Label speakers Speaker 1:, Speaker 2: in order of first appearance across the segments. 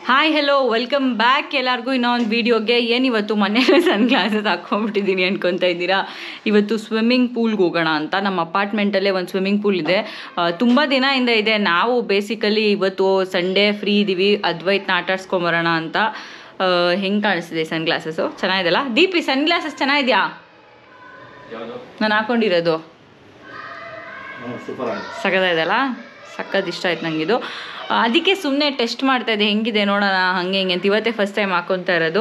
Speaker 1: Hi hello welcome back ಎಲ್ಲರಿಗೂ ಇನ್ನೊಂದು ವೀಡಿಯೋಗೆ ಏನಿವತ್ತು ಮನೇಲಿ ಸನ್ ಗ್ಲಾಸಸ್ ಹಾಕ್ಕೊಂಡ್ಬಿಟ್ಟಿದ್ದೀನಿ ಅನ್ಕೊತಾ ಇದ್ದೀರಾ ಇವತ್ತು ಸ್ವಿಮ್ಮಿಂಗ್ ಪೂಲ್ಗೆ ಹೋಗೋಣ ಅಂತ ನಮ್ಮ ಅಪಾರ್ಟ್ಮೆಂಟಲ್ಲೇ ಒಂದು ಸ್ವಿಮ್ಮಿಂಗ್ ಪೂಲ್ ಇದೆ ತುಂಬ ದಿನದಿಂದ ಇದೆ ನಾವು ಬೇಸಿಕಲಿ ಇವತ್ತು ಸಂಡೇ ಫ್ರೀ ಇದ್ದೀವಿ ಅದ್ವೈತ್ನ ಆಟ ಆಡ್ಸ್ಕೊಂಬರೋಣ ಅಂತ ಹೆಂಗೆ ಕಾಣಿಸ್ತಿದೆ ಸನ್ ಗ್ಲಾಸಸ್ಸು ಚೆನ್ನಾಗಿದೆಲ್ಲ ದೀಪಿ ಸನ್ ಗ್ಲಾಸಸ್ ಚೆನ್ನಾಗಿದೆಯಾ ನಾನು ಹಾಕೊಂಡಿರೋದು
Speaker 2: ಸೂಪರ್ ಆಗಿ
Speaker 1: ಸಖತ್ತಾಯ್ತಲ್ಲ ಸಖತ್ ಇಷ್ಟ ಆಯ್ತು ನನಗಿದು ಅದಕ್ಕೆ ಸುಮ್ಮನೆ ಟೆಸ್ಟ್ ಮಾಡ್ತಾ ಇದ್ದೆ ಹೆಂಗಿದೆ ನೋಡೋಣ ಹಂಗೆ ಹಿಂಗೆ ಅಂತ ಇವತ್ತೇ ಫಸ್ಟ್ ಟೈಮ್ ಹಾಕೊತಾ ಇರೋದು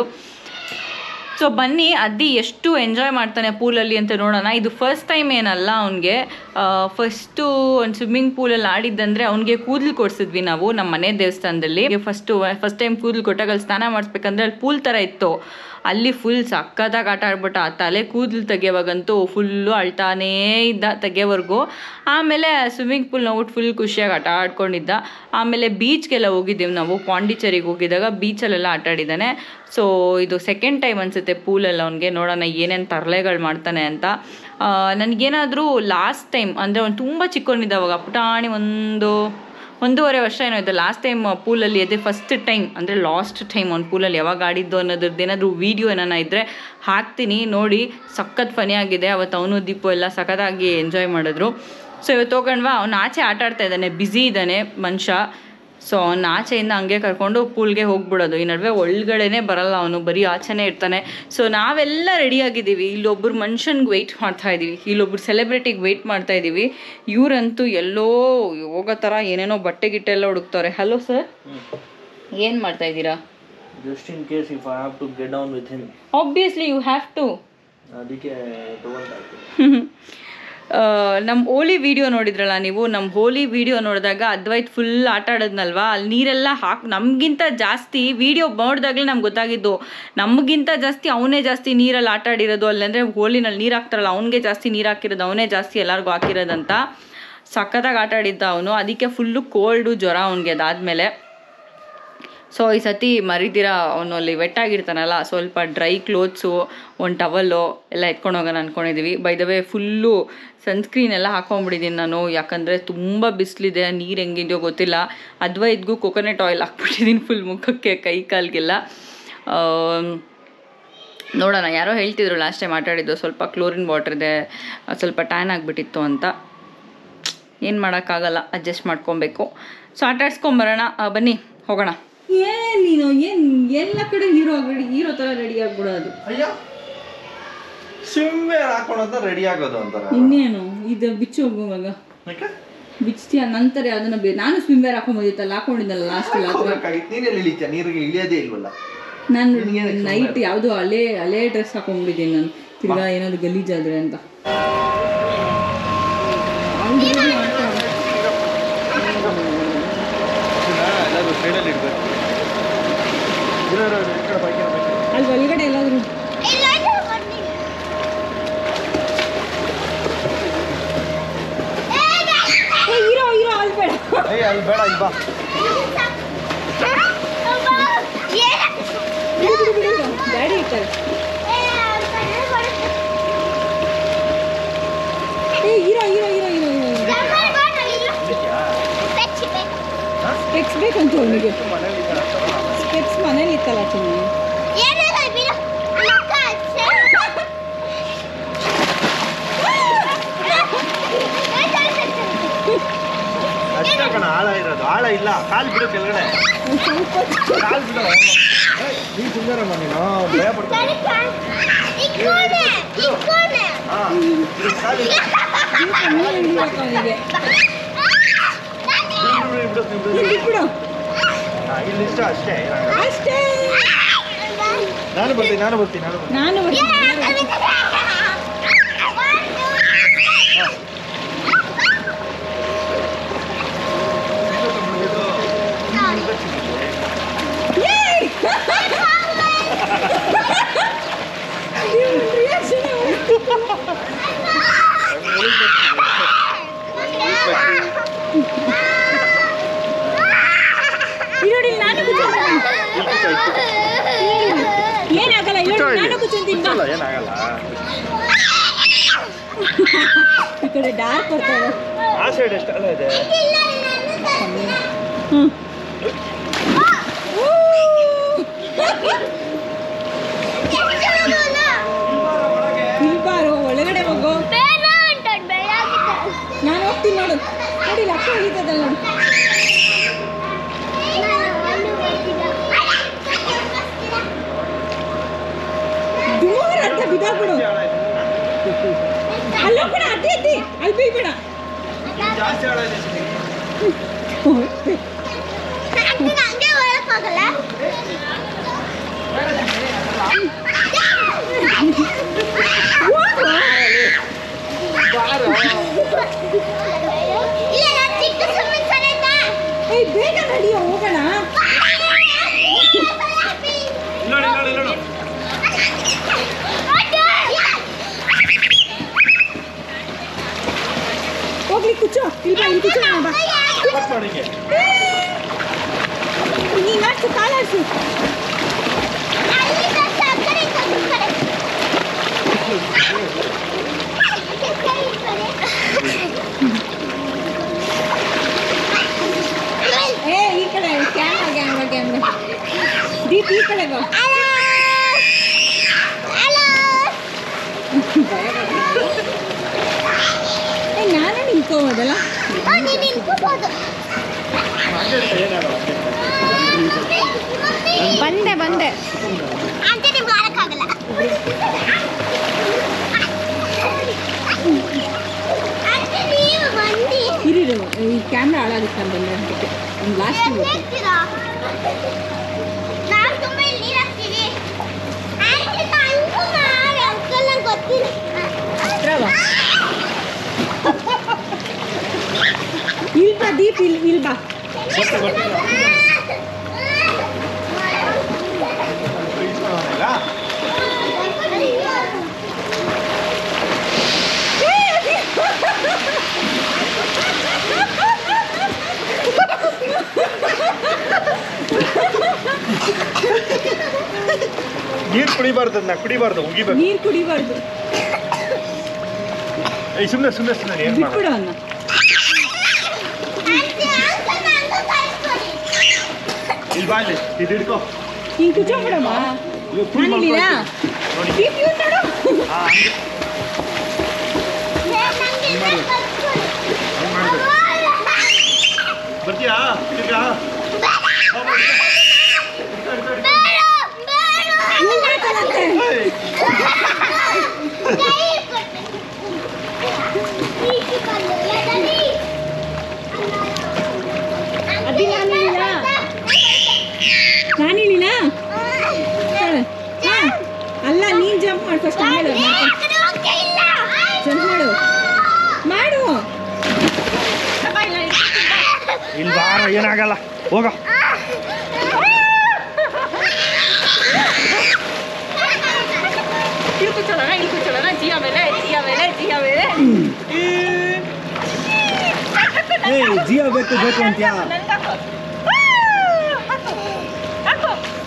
Speaker 1: ಸೊ ಬನ್ನಿ ಅದ್ದಿ ಎಷ್ಟು ಎಂಜಾಯ್ ಮಾಡ್ತಾನೆ ಪೂಲಲ್ಲಿ ಅಂತ ನೋಡೋಣ ಇದು ಫಸ್ಟ್ ಟೈಮ್ ಏನಲ್ಲ ಅವನಿಗೆ ಫಸ್ಟು ಒಂದು ಸ್ವಿಮ್ಮಿಂಗ್ ಪೂಲಲ್ಲಿ ಆಡಿದ್ದಂದರೆ ಅವ್ನಿಗೆ ಕೂದಲು ಕೊಡ್ಸಿದ್ವಿ ನಾವು ನಮ್ಮ ಮನೆ ದೇವಸ್ಥಾನದಲ್ಲಿ ಫಸ್ಟು ಫಸ್ಟ್ ಟೈಮ್ ಕೂದಲು ಕೊಟ್ಟಾಗ ಅಲ್ಲಿ ಸ್ನಾನ ಮಾಡಿಸ್ಬೇಕಂದ್ರೆ ಅಲ್ಲಿ ಪೂಲ್ ಥರ ಇತ್ತು ಅಲ್ಲಿ ಫುಲ್ ಸಕ್ಕತ್ತಾಗಿ ಆಟ ಆಡ್ಬಿಟ್ಟ ಆ ತಲೆ ಕೂದಲು ತೆಗಿಯೋವಾಗಂತೂ ಫುಲ್ಲು ಅಳ್ತಾನೇ ಇದ್ದ ತೆಗಿಯೋವರೆಗೂ ಆಮೇಲೆ ಸ್ವಿಮ್ಮಿಂಗ್ ಪೂಲ್ ನೋಡ್ಬಿಟ್ಟು ಫುಲ್ ಖುಷಿಯಾಗಿ ಆಟ ಆಡ್ಕೊಂಡಿದ್ದ ಆಮೇಲೆ ಬೀಚ್ಗೆಲ್ಲ ಹೋಗಿದ್ದೀವಿ ನಾವು ಪಾಂಡಿಚೇರಿಗೆ ಹೋಗಿದ್ದಾಗ ಬೀಚಲ್ಲೆಲ್ಲ ಆಟ ಆಡಿದ್ದಾನೆ ಸೊ ಇದು ಸೆಕೆಂಡ್ ಟೈಮ್ ಅನಿಸುತ್ತೆ ಪೂಲಲ್ಲಿ ಅವ್ನಿಗೆ ನೋಡೋಣ ಏನೇನು ತರಲೆಗಳು ಮಾಡ್ತಾನೆ ಅಂತ ನನಗೇನಾದರೂ ಲಾಸ್ಟ್ ಟೈಮ್ ಅಂದರೆ ಅವ್ನು ತುಂಬ ಚಿಕ್ಕವನಿದ್ದ ಅವಾಗ ಪುಟಾಣಿ ಒಂದು ಒಂದೂವರೆ ವರ್ಷ ಏನೋ ಇದೆ ಲಾಸ್ಟ್ ಟೈಮ್ ಪೂಲಲ್ಲಿ ಅದೇ ಫಸ್ಟ್ ಟೈಮ್ ಅಂದರೆ ಲಾಸ್ಟ್ ಟೈಮ್ ಒಂದು ಪೂಲಲ್ಲಿ ಯಾವಾಗ ಆಡಿದ್ದು ಅನ್ನೋದ್ರದ್ದು ಏನಾದರೂ ವೀಡಿಯೋ ಏನಾನ ಇದ್ದರೆ ಹಾಕ್ತೀನಿ ನೋಡಿ ಸಖತ್ ಫನಿ ಆಗಿದೆ ಅವತ್ತು ಅವನು ದೀಪು ಎಲ್ಲ ಸಖತ್ತಾಗಿ ಎಂಜಾಯ್ ಮಾಡಿದ್ರು ಸೊ ಇವತ್ತು ಹೋಗೋಣವಾ ಅವ್ನು ಆಚೆ ಆಟ ಆಡ್ತಾ ಇದ್ದಾನೆ ಬ್ಯುಸಿ ಇದ್ದಾನೆ ಮನುಷ್ಯ ಸೊ ಅವ್ನ ಆಚೆಯಿಂದ ಹಂಗೆ ಕರ್ಕೊಂಡು ಪೂಲ್ಗೆ ಹೋಗ್ಬಿಡೋದು ಈ ನಡುವೆ ಒಳಗಡೆನೇ ಬರಲ್ಲ ಅವನು ಬರೀ ಆಚೆನೇ ಇರ್ತಾನೆ ಸೊ ನಾವೆಲ್ಲ ರೆಡಿಯಾಗಿದ್ದೀವಿ ಇಲ್ಲೊಬ್ಬರು ಮನುಷ್ಯನ್ಗೆ ವೆಯ್ಟ್ ಮಾಡ್ತಾ ಇದ್ದೀವಿ ಇಲ್ಲೊಬ್ರು ಸೆಲೆಬ್ರಿಟಿಗೆ ವೆಯ್ಟ್ ಮಾಡ್ತಾ ಇದ್ದೀವಿ ಇವರಂತೂ ಎಲ್ಲೋ ಹೋಗೋ ಥರ ಏನೇನೋ ಬಟ್ಟೆ ಗಿಟ್ಟೆ ಎಲ್ಲ ಹುಡುಕ್ತವ್ರೆ ಹಲೋ ಸರ್ ಏನು ಮಾಡ್ತಾ ಇದ್ದೀರಾ
Speaker 2: just in case if I have to get down with him
Speaker 1: obviously you have to
Speaker 2: ಅದಕ್ಕೆ ತಗೊಳ್ತಾ ಇದ್ದೀನಿ
Speaker 1: ನಮ್ಮ ಹೋಲಿ ವಿಡಿಯೋ ನೋಡಿದ್ರಲ್ಲ ನೀವು ನಮ್ಮ ಹೋಲಿ ವಿಡಿಯೋ ನೋಡಿದಾಗ ಅದ್ವೈತ್ ಫುಲ್ ಆಟ ಆಡೋದ್ನಲ್ವಾ ಅಲ್ಲಿ ನೀರೆಲ್ಲ ಹಾಕಿ ನಮಗಿಂತ ಜಾಸ್ತಿ ವಿಡಿಯೋ ನೋಡಿದಾಗಲೇ ನಮ್ಗೆ ಗೊತ್ತಾಗಿದ್ದು ನಮಗಿಂತ ಜಾಸ್ತಿ ಅವನೇ ಜಾಸ್ತಿ ನೀರಲ್ಲಿ ಆಟ ಆಡಿರೋದು ಅಲ್ಲಂದರೆ ಹೋಲಿನಲ್ಲಿ ನೀರು ಹಾಕ್ತಾರಲ್ಲ ಅವನಿಗೆ ಜಾಸ್ತಿ ನೀರು ಹಾಕಿರೋದು ಅವನೇ ಜಾಸ್ತಿ ಎಲ್ಲರಿಗೂ ಹಾಕಿರೋದಂತ ಸಖತ್ತಾಗಿ ಆಟ ಆಡಿದ್ದ ಅವನು ಅದಕ್ಕೆ ಫುಲ್ಲು ಕೋಲ್ಡು ಜ್ವರ ಅವನಿಗೆ ಅದಾದಮೇಲೆ ಸೊ ಈ ಸತಿ ಮರಿದಿರ ಅವನು ಅಲ್ಲಿ ವೆಟ್ಟಾಗಿರ್ತಾನಲ್ಲ ಸ್ವಲ್ಪ ಡ್ರೈ ಕ್ಲೋತ್ಸು ಒಂದು ಟವಲ್ಲು ಎಲ್ಲ ಎತ್ಕೊಂಡು ಹೋಗೋಣ ಅಂದ್ಕೊಂಡಿದ್ದೀವಿ by the way full sunscreen ಎಲ್ಲ ಹಾಕೊಂಡ್ಬಿಟ್ಟಿದ್ದೀನಿ ನಾನು ಯಾಕಂದರೆ ತುಂಬ ಬಿಸಿಲಿದೆ ನೀರು ಹೆಂಗಿದೆಯೋ ಗೊತ್ತಿಲ್ಲ ಅದ್ವೈದ್ಗೂ ಕೊಕೊನೆಟ್ ಆಯಿಲ್ ಹಾಕ್ಬಿಟ್ಟಿದ್ದೀನಿ ಫುಲ್ ಮುಖಕ್ಕೆ ಕೈ ಕಾಲಿಗೆಲ್ಲ ನೋಡೋಣ ಯಾರೋ ಹೇಳ್ತಿದ್ರು ಲಾಸ್ಟ್ ಟೈಮ್ ಮಾತಾಡಿದ್ದು ಸ್ವಲ್ಪ ಕ್ಲೋರಿನ್ ವಾಟರ್ ಇದೆ ಅದ್ ಸ್ವಲ್ಪ ಟ್ಯಾನ್ ಆಗಿಬಿಟ್ಟಿತ್ತು ಅಂತ ಏನು ಮಾಡೋಕ್ಕಾಗಲ್ಲ ಅಡ್ಜಸ್ಟ್ ಮಾಡ್ಕೊಬೇಕು ಸೊ ಆಟ ಆಡ್ಸ್ಕೊಂಬರೋಣ ಆ, ಬನ್ನಿ ಹೋಗೋಣ ಏನು ನೀನು ಏನು ಎಲ್ಲ ಕಡೆ ಹೀರೋ ರೆಡಿ ಹೀರೋ ಥರ ರೆಡಿ ಆಗ್ಬಿಡೋದು
Speaker 2: ಅಯ್ಯೋ ಸ್ವಿಮ್ ವೇರ್ ಹಾಕೊಂಡಂತ ರೆಡಿ ಆಗೋದು ಅಂತಾರ
Speaker 1: ಇನ್ನೇನು ಇದು ಬಿಚ್ಚು ಹೋಗುವಾಗ
Speaker 2: ಯಾಕೆ
Speaker 1: ಬಿಚ್ತೀಯ ನಂತರ ಅದನ್ನ ಬೇ ನಾನು ಸ್ವಿಮ್ ವೇರ್ ಹಾಕೊಂಬೋದಿತ್ತಲ್ಲ ಹಾಕೊಂಡಿದ್ದಲ್ಲ ಲಾಸ್ಟ್
Speaker 2: ಹಾಕೋಬೇಕಾಗಿತ್ತು ನೀನೆಲ್ಲಿ ಇಳಿತೀಯ ನೀರಿಗೆ ಇಳಿಯೋದೇ ಇಲ್ವಲ್ಲ
Speaker 1: ನಾನು
Speaker 2: ನಿನ್ಗೇನಕ್ಕೆ
Speaker 1: ನೈಟ್ ಯಾವುದೋ ಹಳೆ ಹಳೆ ಡ್ರೆಸ್ ಹಾಕೊಂಡ್ಬಿಟ್ಟಿದ್ದೀನಿ ನಾನು ತಿರ್ಗಾ ಏನಾದ್ರು ಗಲೀಜಾದ್ರೆ ಅಂತ
Speaker 2: ಎಲ್ಲರೂ ಸೈಡಲ್ಲಿ ಇಡ್ಬೇಕು ಇರೋ ಇರೋ, ಇರೋ, ಈ ಕಡೆ ಬಾ, ಈ ಕಡೆ ಬಾ, ಈ ಕಡೆ.
Speaker 1: ಅಲ್ಲಿ ಒಳಗಡೆ ಎಲ್ಲಾದ್ರೂ ಹೀರೋ ಹೀರೋ ಅಲ್ಲಿ ಬೇಡ
Speaker 2: ಏಯ್ ಅಲ್ಲಿ ಬೇಡ ಇಲ್ಲಿ ಬಾ
Speaker 1: ಡ್ಯಾಡಿ ಇರ್ತಾರೆ ಏ ಹೀರೋ ಹೀರೋ ಹೀರೋ ಹೀರೋ
Speaker 2: ಇಳಿತ್ಯಾ? ಹಾ?
Speaker 1: ಸ್ಪೆಕ್ಸ್ ಬೇಕಂತ ಅವನಿಗೆ
Speaker 2: ಮನೇಲಿ ಈ ಕಡೆ ಹಾಕ್ತಾರಲ್ಲ, ಆಮೇಲೆ.
Speaker 1: ಸ್ಪೆಕ್ಸ್ ಮನೇಲಿ ಇತ್ತಲ್ಲ ಚಿನ್ನಿ
Speaker 2: ಅಷ್ಟೇ ಕಣ ಆಳ ಇರೋದು ಆಳ ಇಲ್ಲ ಕಾಲ್ ಬಿಡು ಕೆಳಗಡೆ
Speaker 1: ಒಂದ್ ಸ್ವಲ್ಪ
Speaker 2: ಕಾಲ್ ಬಿಡು ಏಯ್, ನೀನ್ ಸುಂದರಮ್ಮ ನೀನು ಭಯ ಪಡ್ತಾನೆ ಹಾ ಬಿಡು, ಕಾಲ್ ಇಡು.
Speaker 1: ನೀರು ಹಿಡಿಬೇಕು ಅವನಿಗೆ
Speaker 2: ಬಿಡು, ಬಿಡು, ಬಿಡು, ಬಿಡು, ಬಿಡು.
Speaker 1: ಬಿಡು
Speaker 2: ಹಾ, ಇಲ್ಲಿ ಇಷ್ಟ ಅಷ್ಟೇ ಏನಾಗಲ್ಲ.
Speaker 1: ಅಷ್ಟೇ
Speaker 2: ನಾನು ಬರ್ತೀನಿ ನಾನು ಬರ್ತೀನಿ ನಾನು ಬರ್ತೀನಿ
Speaker 1: ನಾನು ಬರ್ತೀನಿ. ಏಯ್! ಇವ್ನ್ reaction ಏ ಹೊರ್ತು. ಇಲ್ಲಿ ನೋಡಿ, ನಾನು ಕೂತ್ಕೊಂಡಿದ್ದೀನಿ. ಏನಾಗಲ್ಲ ಇಲ್ಲಿ ನೋಡಿ, ನಾನು ಕೂತ್ಕೊಂತೀನಿ ಬಾ.
Speaker 2: ಕುಚ್ಚಲ್ಲ, ಏನಾಗಲ್ಲ
Speaker 1: ಈ ಕಡೆ ಡಾರ್ಕ್ ಬರ್ತಾರೆ
Speaker 2: ಆ ಸೈಡ್ ಎಷ್ಟೆಲ್ಲ ಇದೆ
Speaker 1: ಹ್ಮ್ ಅಲ್ಲಿ ಬೀಳ್ಬೇಡ
Speaker 2: ಜಾಸ್ತಿ ಆಡೋದು
Speaker 3: ಹಂಗೆ ಒಳಕ್ಕಾಗಲ್ಲ ಇಲ್ಲ ನಾನು ಚಿಕ್ಕ ಸುಮ್ಮನೆ ಸರಿತಾ
Speaker 1: ಏಯ್ ಬೇಗ ನಡಿಯೋ ಹೋಗೋಣ
Speaker 2: ಇಲ್ಲ ನೋಡಿ ಇಲ್ಲ ನೋಡಿ
Speaker 1: ಹೋಗ್ಲಿ ಕುಚ್ಚು ಇಲ್ಲಿ ಬಾ ಇಲ್ಲಿ ಕುಚ್ಚು ಬಾ
Speaker 2: ಕಟ್ ಮಾಡಿ ಹಿಂಗೆ
Speaker 1: ನೀನು ಆಡ್ಸು ಕಾಲಾಡ್ಸು ಏ ಈ ಕಡೆ ಕ್ಯಾಮ್ರಾ ಕ್ಯಾಮ್ರಾ ಕ್ಯಾಮ್ರಾ ದೀಪ್ ಈ ಕಡೆ ಬಾ ಏ ನಾನೇ ನಿಂತ್ಕೋಬೋದಲ್ಲ ಬಂದೆ ಬಂದೆ
Speaker 3: ಅಂತ ನಿಮ್ಗೆ ಆಡಕ್ಕಾಗಲ್ಲ ಅಂತ ನೀವು ಬಂದಿ
Speaker 1: ಇರಿರು ಈ ಕ್ಯಾಮ್ರಾ ಹಾಳಾಗುತ್ತೆ ನಾನು ಬಂದೆ ಅದಕ್ಕೆ ಒಂದು ಲಾಸ್ಟ್
Speaker 3: ಹೇಳ್ತೀರಾ ನಾವು ತುಂಬಾ ಇಲ್ಲಿ ನೀರು ಹಾಕ್ತೀವಿ ಆಂಟಿ ನಂಗೂ ಮಾಡಿ ಅಂಕಲ್ ನಂಗೆ ಗೊತ್ತಿಲ್ಲ
Speaker 1: ಇಲ್ ಬಾ ದೀಪ್ ಇಲ್ ಇಲ್ ಬಾ
Speaker 2: ಗೊತ್ತು ಗೊತ್ತಿಲ್ಲ ಇಲ್ಲ ನೀರು ಕುಡಿಬಾರ್ದು ಅದನ್ನ ಕುಡಿಬಾರ್ದು ಉಗಿಬೇಕು
Speaker 1: ನೀರು ಕುಡಿಬಾರ್ದು
Speaker 2: ಏಯ್ ಸುಮ್ಮನೆ ಸುಮ್ಮನೆ ಸುಮ್ಮನೆ ಏನು
Speaker 1: ಬಿಟ್ಬಿಡು
Speaker 2: ಮಾಡ
Speaker 1: ಅನ್ನ
Speaker 3: ಆಂಟಿ ಅಂಕಲ್ ನಂಗೂ ಕಳಿಸ್ಕೊಡಿ
Speaker 2: ಇಲ್ಲಿ ಬಾ ಇಲ್ಲಿ ಇದು ಹಿಡ್ಕೋ
Speaker 1: ಹಿಂಗೆ ಕುಚ್ಕೊಂಬಿಡಮ್ಮ
Speaker 2: ಇವಾಗ full
Speaker 1: ನಾನು ಇಲ್ಲಿನಾ?
Speaker 2: ಮಾಡ್ಕೊಳ್ತೀನಿ. ನೋಡಿ
Speaker 1: ದೀಪ್ ಇವ್ನು ನೋಡು
Speaker 2: ಹಾ ಹಂಗೆ
Speaker 3: ನಂಗೆ ಇದನ್ನ ಕಳಿಸ್ಕೊಡಿ
Speaker 2: ಹಂಗೆ ಮಾಡ್ಬೇಕು ಬರ್ತೀಯಾ ಈಗ
Speaker 1: ಇವ್ನು ಬೇಕಲ್ಲಂತೆ ಅದಿ ನಾನು ಇಲ್ಲಿನಾ? ನಾನು ಇಳಿನ ಹಾ ಅಲ್ಲ ನೀನ್ ಜಂಪ್ ಮಾಡು ಫಸ್ಟ್ ಆಮೇಲೆ ಜಂಪ್ ಮಾಡು ಮಾಡು
Speaker 2: ಇಲ್ಲಿ ಬಾರ ಏನಾಗಲ್ಲ ಹೋಗ
Speaker 1: ಇಲ್ಲಿ ಕೂತ್ಕೊಳ್ಳೋಣ ಇಲ್ಲಿ ಕೂತ್ಕೊಳ್ಳೋಣ ಜಿಯ ಮೇಲೆ ಜಿಯ ಮೇಲೆ ಜಿಯ ಮೇಲೆ
Speaker 2: ಏಯ್ ಜಿಯೋ ಬೇಕು ಬೇಕು ಅಂತ್ಯಾ
Speaker 1: ನಂಗಾಕು. ಆ, ಹಾಕು. ಹಾಕು.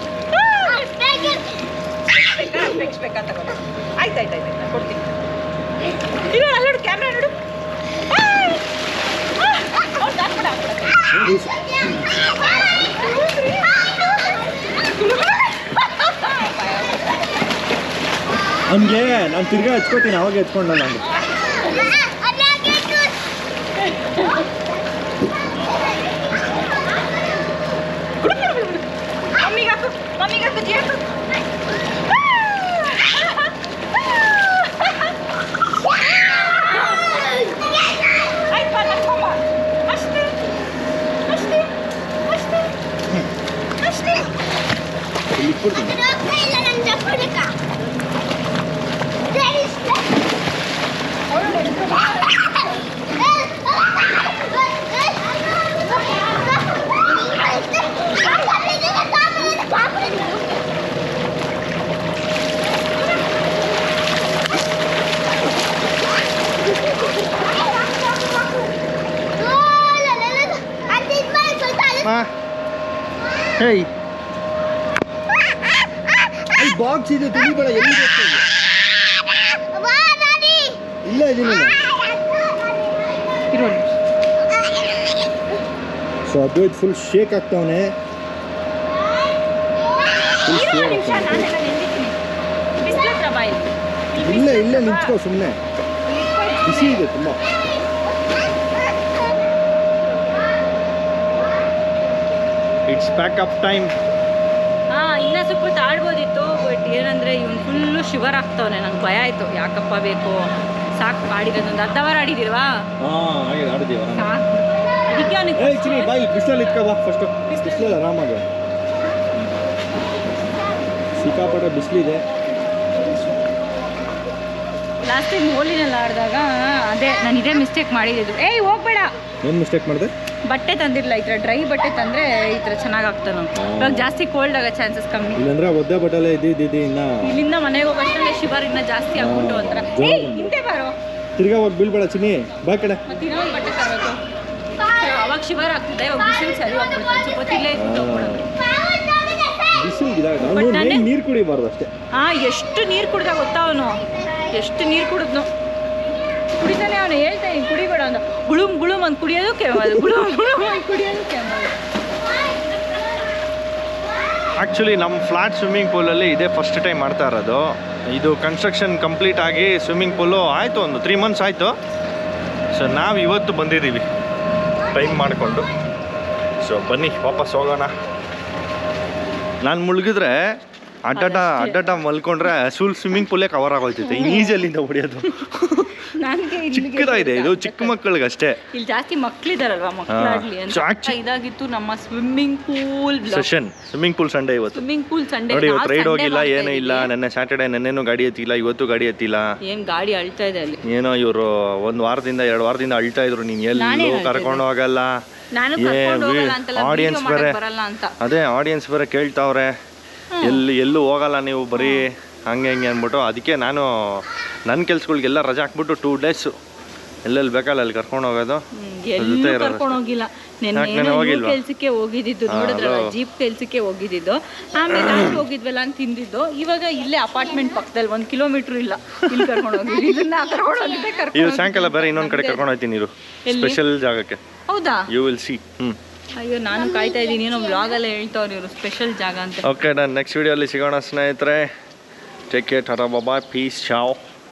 Speaker 1: ಬೇಕಾ? ಸ್ಪೆಕ್ಸ್ ಬೇಕಾ ತಗೊಳ್ಳಿ. ಆಯ್ತು ಆಯ್ತು ಆಯ್ತು ಆಯ್ತು ಕೊಡ್ತೀನಿ ಇರು ಅಲ್ಲಿ ನೋಡು ಕ್ಯಾಮ್ರಾ ನೋಡು ಆ, ಆ, ಅವ್ನ್ದು ಹಾಕ್ಬಿಡು, ಹಾಕ್ಬಿಡು.
Speaker 2: ಅವನಿಗೆ ನಾನು ತಿರ್ಗಾ ಹಚ್ಕೋತೀನಿ ಅವಾಗ ಎತ್ಕೊಂಡು ನಾನು
Speaker 1: ಮಮ್ಮಿಗೆ ಹಾಕು ಮಮ್ಮಿಗೆ ಹಾಕು ಜಿ ಹಾಕು ಆಯ್ತು ಬಾ ನಡ್ಕೊಂಬ ಅಷ್ಟೇ ಅಷ್ಟೇ ಅಷ್ಟೇ ಅಷ್ಟೇ
Speaker 2: ಇಲ್ಲಿ ಇಟ್ಬಿಡ್ತೀನಿ ಮಾ ಹೇಯ್ ಅಲ್ಲಿ ಬಾಕ್ಸ್ ಇದೆ ತುಳಿಬೇಡ ಎಲ್ಲಿ ಹೋಗ್ತಾ ಇದೀಯ? ಇಲ್ಲ ಇದೀನಿ
Speaker 1: ಇರೋ
Speaker 2: ಸೊ ಅದು ಫುಲ್ ಶೇಕ್ ಆಗ್ತಾವನೆ ಫುಲ್
Speaker 1: ಇರೋ
Speaker 2: ಶೇಕ್
Speaker 1: ನಿಮಿಷ
Speaker 2: ಆಗ್ತಾವನೆ
Speaker 1: ನಾನೆಲ್ಲ ನಿಂದಿದ್ದೀನಿ ಬಿಸಿಲು ಹತ್ರ ಬಾ ಇಲ್ಲಿ. ಇಲ್ಲಿ
Speaker 2: ಇಲ್ಲ
Speaker 1: ಬಿಸ್ಲು
Speaker 2: ಇಲ್ಲೇ
Speaker 1: ಹತ್ರ ಬಾ.
Speaker 2: ನಿಂತ್ಕೋ ಸುಮ್ಮನೆ ಬಿಸಿ ಇದೆ ತುಂಬ ಇಟ್ಸ್ ಪ್ಯಾಕಪ್ ಟೈಮ್
Speaker 1: ಹಾ ಇನ್ನ ಸ್ವಲ್ಪ ತಾಳ್ಬೋದಿತ್ತು ಬಟ್ ಏನಂದ್ರೆ ಇವ್ನು ಫುಲ್ಲು ಶಿವರ್ ಆಗ್ತಾವನೆ ನಂಗೆ ಭಯ ಆಯ್ತು ಯಾಕಪ್ಪ ಬೇಕು ಸಾಕು ಆಡಿರೋದು ಒಂದು ಅರ್ಧ ವಾರ ಆಡಿದಿಲ್ವಾ
Speaker 2: ಹಾಂ ಹಾಗೆ ಆಡಿದ್ದೀವಿ
Speaker 1: ಸಾಕು ಅದಕ್ಕೆ
Speaker 2: ಏ ಚಿನಿ
Speaker 1: ಅವನಿಗೆ
Speaker 2: ಬಾಯಿ ಬಿಸಿಲಲ್ಲಿ ಇಟ್ಕೋ ಬಾ ಫಸ್ಟು ಬಿಸಿಲಲ್ಲ ಆರಾಮಾಗ ಸಿಕ್ಕಾಪಟ್ಟೆ ಬಿಸಿಲಿದೆ
Speaker 1: ಲಾಸ್ಟ್ ಟೈಮ್ ಹೋಲಿನಲ್ಲಿ ಆಡಿದಾಗ ಅದೇ ನಾನು ಇದೇ ಮಿಸ್ಟೇಕ್ ಮಾಡಿದ್ದು ಏಯ್ ಹೋಗ್ಬೇಡ
Speaker 2: ಏನು ಮಿಸ್ಟೇಕ್ ಮಾಡಿದೆ
Speaker 1: ಬಟ್ಟೆ ತಂದಿರಲಿಲ್ಲ ಈ ಥರ ಡ್ರೈ ಬಟ್ಟೆ ತಂದರೆ ಈ ಥರ ಚೆನ್ನಾಗಿ ಆಗ್ತಾನೆ ಇವಾಗ ಜಾಸ್ತಿ ಕೋಲ್ಡ್ ಆಗೋ ಚಾನ್ಸಸ್ ಕಮ್ಮಿ
Speaker 2: ಇಲ್ಲಾಂದ್ರೆ ಒದ್ದೆ ಬಟ್ಟಲೆ ಇದ್ದಿದ್ದು ಇನ್ನ
Speaker 1: ಇಲ್ಲಿಂದ ಮನೆಗೆ ಹೋಗೋಷ್ಟರಲ್ಲಿ ಶಿವರ್ ಇನ್ನ ಜಾಸ್ತಿ ಆಗ್ಬಿಟ್ಟು ಒಂಥರ ಏಯ್ ಹಿಂದೆ ಬಾರೋ
Speaker 2: ತಿರ್ಗಾ ಹೋಗಿ ಬೀಳ್ಬೇಡ ಚಿನಿ ಬಾ ಕಡೆ
Speaker 1: ಮತ್ತೆ ಇನ್ನೊಂದು ಬಟ್ಟೆ ತರಬೇಕು ಅವಾಗ ಶಿವರ್ ಆಗ್ತಿದೆ ಇವಾಗ ಬಿಸಿಲು ಸರಿ ಹೋಗ್ಬಿಡುತ್ತೆ ಸ್ವಲ್ಪ ಹೊತ್ತು ಇಲ್ಲೇ ಇದ್ದು ಹೋಗ್ಬಿಡೋದು
Speaker 2: ಬಿಸಿಲು ಇದಾಗ
Speaker 1: But ನಾನೇ-
Speaker 2: ನೀರು ಕುಡಿಬಾರ್ದು ಅಷ್ಟೇ
Speaker 1: ಹಾ ಎಷ್ಟು ನೀರು ಕುಡ್ದ ಗೊತ್ತಾ ಅವನು ಎಷ್ಟು ನೀರು ಕುಡಿದ್ನು ಕುಡಿತಾನೆ ಅವನು ಹೇಳ್ತಾ ಇದ್ದೀನಿ ಕುಡಿಬೇಡ ಅಂತ ಗುಳುಮ್ ಗುಳುಮ್ ಅಂತ ಕುಡಿಯೋದು ಕೆಮ್ಮದು ಗುಳುಮ್ ಗುಳುಮ್ ಅಂತ ಕುಡಿಯೋದು ಕೆಮ್ಮದು
Speaker 2: ಆ್ಯಕ್ಚುಲಿ ನಮ್ಮ ಫ್ಲಾಟ್ ಸ್ವಿಮ್ಮಿಂಗ್ ಪೂಲಲ್ಲಿ ಇದೇ ಫಸ್ಟ್ ಟೈಮ್ ಮಾಡ್ತಾ ಇರೋದು ಇದು ಕನ್ಸ್ಟ್ರಕ್ಷನ್ ಕಂಪ್ಲೀಟ್ ಆಗಿ ಸ್ವಿಮ್ಮಿಂಗ್ ಪೂಲು ಆಯಿತು ಒಂದು ತ್ರೀ ಮಂತ್ಸ್ ಆಯಿತು ಸೊ ನಾವು ಇವತ್ತು ಬಂದಿದ್ದೀವಿ ಟೈಮ್ ಮಾಡಿಕೊಂಡು ಸೊ ಬನ್ನಿ ವಾಪಸ್ ಹೋಗೋಣ ನಾನು ಮುಳುಗಿದ್ರೆ ಅಡ್ಡಡ್ಡ
Speaker 1: ಅದಷ್ಟೇ.
Speaker 2: ಅಡ್ಡಡ್ಡ ಮಲ್ಕೊಂಡ್ರೆ ಫುಲ್ ಸ್ವಿಮ್ಮಿಂಗ್ ಪೂಲೇ ಕವರ್ ಆಗೋಯ್ತೈತೆ ಇನ್ನು ಈಜಲ್ಲಿಂದ ಹೊಡಿಯೋದು
Speaker 1: ನನಗೆ
Speaker 2: ಚಿಕ್ಕದಾಗಿದೆ ಇದು ಚಿಕ್ಕ ಮಕ್ಕಳಿಗಷ್ಟೇ
Speaker 1: ಇಲ್ಲಿ ಜಾಸ್ತಿ ಮಕ್ಳಿದಾರಲ್ವಾ ಮಕ್ಕಳಾಗ್ಲಿ
Speaker 2: So
Speaker 1: ಅಂತ
Speaker 2: actu-
Speaker 1: ಇದಾಗಿತ್ತು ನಮ್ಮ swimming pool
Speaker 2: session swimming pool Sunday ಇವತ್ತು
Speaker 1: ಸ್ವಿಮ್ಮಿಂಗ್ ಪೂಲ್ ಸಂಡೇ
Speaker 2: ನೋಡಿ ಇವತ್ತು ರೈಡ್ ಹೋಗಿಲ್ಲ ಏನೂ ಇಲ್ಲ ನೆನ್ನೆ ಸ್ಯಾಟರ್ಡೆ ನೆನ್ನೆನೂ ಗಾಡಿ ಎತ್ತಿಲ್ಲ ಇವತ್ತು ಗಾಡಿ ಎತ್ತಿಲ್ಲ
Speaker 1: ಏನ್ ಗಾಡಿ ಅಳ್ತಾ ಇದೆ ಅಲ್ಲಿ
Speaker 2: ಏನೋ ಇವರು ಒಂದು ವಾರದಿಂದ ಎರಡು ವಾರದಿಂದ ಅಳ್ತಾ ಇದ್ರು ನೀನು
Speaker 1: ನಾನೇ
Speaker 2: ಎಲ್ಲೂ
Speaker 1: ಹೇಳ್ತಾ
Speaker 2: ಕರ್ಕೊಂಡು ಹೋಗಲ್ಲ
Speaker 1: ನಾನು
Speaker 2: ಏ,
Speaker 1: ಕರ್ಕೊಂಡು
Speaker 2: ವಿ-
Speaker 1: ಹೋಗಲ್ಲ ಅಂತಲ್ಲ
Speaker 2: audience
Speaker 1: ವಿಡಿಯೋ
Speaker 2: ಬೇರೆ.
Speaker 1: ಮಾಡಕ್ ಬರಲ್ಲ ಅಂತ
Speaker 2: ಅದೇ ಆಡಿಯನ್ಸ್ ಬೇರೆ ಕೇಳ್ತಾವ್ರೆ ಎಲ್ಲಿ ಎಲ್ಲೂ ಹೋಗಲ್ಲ ನೀವು ಬರೀ ಹಂಗೆ ಹಿಂಗೆ ಅಂದ್ಬಿಟ್ಟು ಅದಕ್ಕೆ ನಾನು ನನ್ನ ಕೆಲ್ಸಗಳಿಗೆಲ್ಲ ರಜೆ ಹಾಕ್ಬಿಟ್ಟು ಟೂ ಡೇಸು ಎಲ್ಲೆಲ್ಲಿ ಬೇಕಲ್ಲ ಅಲ್ಲಿ ಕರ್ಕೊಂಡು ಹೋಗೋದು
Speaker 1: ಹ್ಮ್,
Speaker 2: ಜೊತೆ
Speaker 1: ಎಲ್ಲೂ
Speaker 2: ಇರೋದು
Speaker 1: ಕರ್ಕೊಂಡು ಹೋಗಿಲ್ಲ
Speaker 2: ಯಾಕ್ ನೆನ್ನೆ
Speaker 1: ನಿನ್ನೆ
Speaker 2: ಹೋಗಿಲ್ವಾ?
Speaker 1: ಕೆಲ್ಸಕ್ಕೆ ಹೋಗಿದ್ದಿದ್ದು
Speaker 2: ಹಾ,
Speaker 1: ನೋಡಿದ್ರಲ್ಲ
Speaker 2: ಅಲೋ.
Speaker 1: ಜೀಪ್ ಕೆಲ್ಸಕ್ಕೆ ಹೋಗಿದ್ದಿದ್ದು ಆಮೇಲೆ ಅಲ್ಲಿ ಹೋಗಿದ್ವಲ್ಲ ಅಂತ ತಿಂದಿದ್ದು ಇವಾಗ ಇಲ್ಲೇ ಅಪಾರ್ಟ್ಮೆಂಟ್ ಪಕ್ಕದಲ್ಲಿ ಒಂದ್ ಕಿಲೋಮೀಟರ್ ಇಲ್ಲ ಇಲ್ಲಿ ಕರ್ಕೊಂಡು ಹೋಗಿದ್ದು ಇದನ್ನ ಕರ್ಕೊಂಡು ಹೋಗಿದ್ದೆ
Speaker 2: ಇವು
Speaker 1: ಕರ್ಕೊಂಡು
Speaker 2: ಸಾಯಂಕಾಲ ಬೇರೆ ಇನ್ನೊಂದು ಕಡೆ ಕರ್ಕೊಂಡು ಹೋಗ್ತೀನಿ ಇರು
Speaker 1: ಎಲ್ಲಿ?
Speaker 2: ಸ್ಪೆಷಲ್ ಜಾಗಕ್ಕೆ
Speaker 1: ಹೌದಾ
Speaker 2: ಯು ವಿಲ್ ಸಿ ಹ್ಞೂ
Speaker 1: ಅಯ್ಯೋ ನಾನು ಕಾಯ್ತಾ ಇದ್ದೀನಿ ಏನೋ ಬ್ಲಾಗಲ್ಲೇ ಹೇಳ್ತಾವ್ರಿ ಇವರು ಸ್ಪೆಷಲ್ ಜಾಗ ಅಂತ
Speaker 2: ಓಕೆ ನಾನು ನೆಕ್ಸ್ಟ್ ವೀಡಿಯೋಲಿ ಸಿಗೋಣ ಸ್ನೇಹಿತರೆ ಟೇಕ್ ಕೇರ್ ಟಾಟಾ ಬಾಬಾ ಪೀಸ್ ಶಾವ್